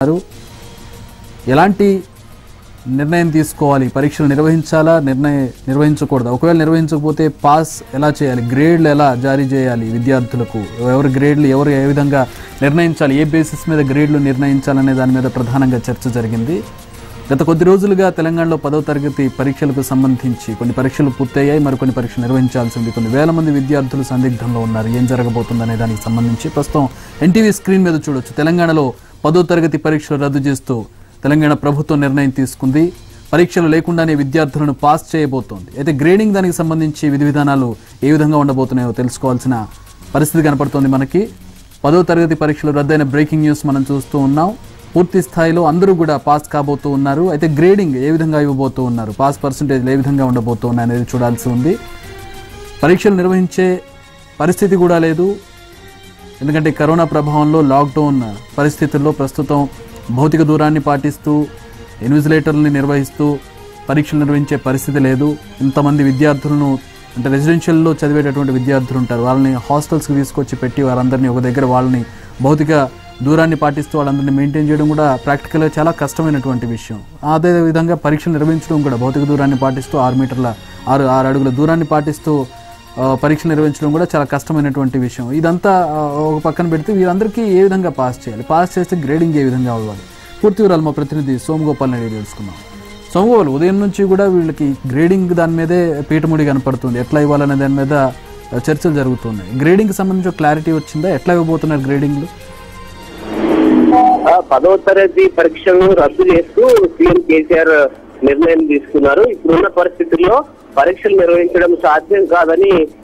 ఉన్నారు ఎలాంటి నిర్ణయం తీసుకోవాలి పరీక్షలు నిర్వహించాలా నిర్ణయ నిర్వహించకూడదు ఒకవేళ నిర్వహించకపోతే పాస్ ఎలా చేయాలి గ్రేడ్లు ఎలా జారీ చేయాలి విద్యార్థులకు ఎవరి గ్రేడ్లు ఎవరు ఏ విధంగా నిర్ణయించాలి ఏ బేసిస్ మీద గ్రేడ్లు నిర్ణయించాలనే దాని మీద ప్రధానంగా చర్చ జరిగింది గత కొద్ది రోజులుగా తెలంగాణలో పదవ తరగతి పరీక్షలకు సంబంధించి కొన్ని పరీక్షలు పూర్తయ్యాయి మరికొన్ని పరీక్షలు నిర్వహించాల్సి ఉంది కొన్ని వేల మంది విద్యార్థులు సందిగ్ధంలో ఉన్నారు ఏం జరగబోతుందనే దానికి సంబంధించి ప్రస్తుతం ఎన్టీవీ స్క్రీన్ మీద చూడొచ్చు తెలంగాణలో పదో తరగతి పరీక్షలు రద్దు చేస్తూ తెలంగాణ ప్రభుత్వం నిర్ణయం తీసుకుంది పరీక్షలు లేకుండానే విద్యార్థులను పాస్ చేయబోతోంది అయితే గ్రేడింగ్ దానికి సంబంధించి విధి విధానాలు ఏ విధంగా ఉండబోతున్నాయో తెలుసుకోవాల్సిన పరిస్థితి కనపడుతోంది మనకి పదో తరగతి పరీక్షలు రద్దయిన బ్రేకింగ్ న్యూస్ మనం చూస్తూ ఉన్నాం పూర్తి స్థాయిలో అందరూ కూడా పాస్ కాబోతూ ఉన్నారు అయితే గ్రేడింగ్ ఏ విధంగా ఇవ్వబోతూ ఉన్నారు పాస్ పర్సంటేజ్ ఏ విధంగా ఉండబోతూ ఉన్నాయి అనేది చూడాల్సి ఉంది పరీక్షలు నిర్వహించే పరిస్థితి కూడా లేదు ఎందుకంటే కరోనా ప్రభావంలో లాక్డౌన్ పరిస్థితుల్లో ప్రస్తుతం భౌతిక దూరాన్ని పాటిస్తూ ఇన్విజిలేటర్లని నిర్వహిస్తూ పరీక్షలు నిర్వహించే పరిస్థితి లేదు ఇంతమంది విద్యార్థులను అంటే రెసిడెన్షియల్లో చదివేటటువంటి విద్యార్థులు ఉంటారు వాళ్ళని హాస్టల్స్కి తీసుకొచ్చి పెట్టి వారందరినీ ఒక దగ్గర వాళ్ళని భౌతిక దూరాన్ని పాటిస్తూ వాళ్ళందరినీ మెయింటైన్ చేయడం కూడా ప్రాక్టికల్గా చాలా కష్టమైనటువంటి విషయం అదే విధంగా పరీక్షలు నిర్వహించడం కూడా భౌతిక దూరాన్ని పాటిస్తూ ఆరు మీటర్ల ఆరు ఆరు అడుగుల దూరాన్ని పాటిస్తూ ఆ, పరీక్షలు నిర్వహించడం కూడా చాలా కష్టమైనటువంటి విషయం ఇదంతా ఆ, ఒక పక్కన పెడితే వీరందరికీ ఏ విధంగా పాస్ చేయాలి పాస్ చేస్తే గ్రేడింగ్ ఏ విధంగా అవ్వాలి పూర్తి వివరాలు మా ప్రతినిధి సోమగోపాల్ నాయుడు తెలుసుకుందాం సోమగోపాల్ ఉదయం నుంచి కూడా వీళ్ళకి గ్రేడింగ్ దాని మీదే పీఠముడి కనపడుతుంది ఎట్లా ఇవ్వాలనే దాని మీద ఆ, చర్చలు జరుగుతున్నాయి గ్రేడింగ్కి సంబంధించి ఒక క్లారిటీ వచ్చిందా ఎట్లా ఇవ్వబోతున్నారు గ్రేడింగ్లు ఆ పదవ తరగతి పరీక్షలను రద్దు చేస్తూ సీఎం కేసీఆర్ నిర్ణయం తీసుకున్నారు ఇప్పుడున్న పరిస్థితుల్లో పరీక్షలు నిర్వహించడం సాధ్యం కాదని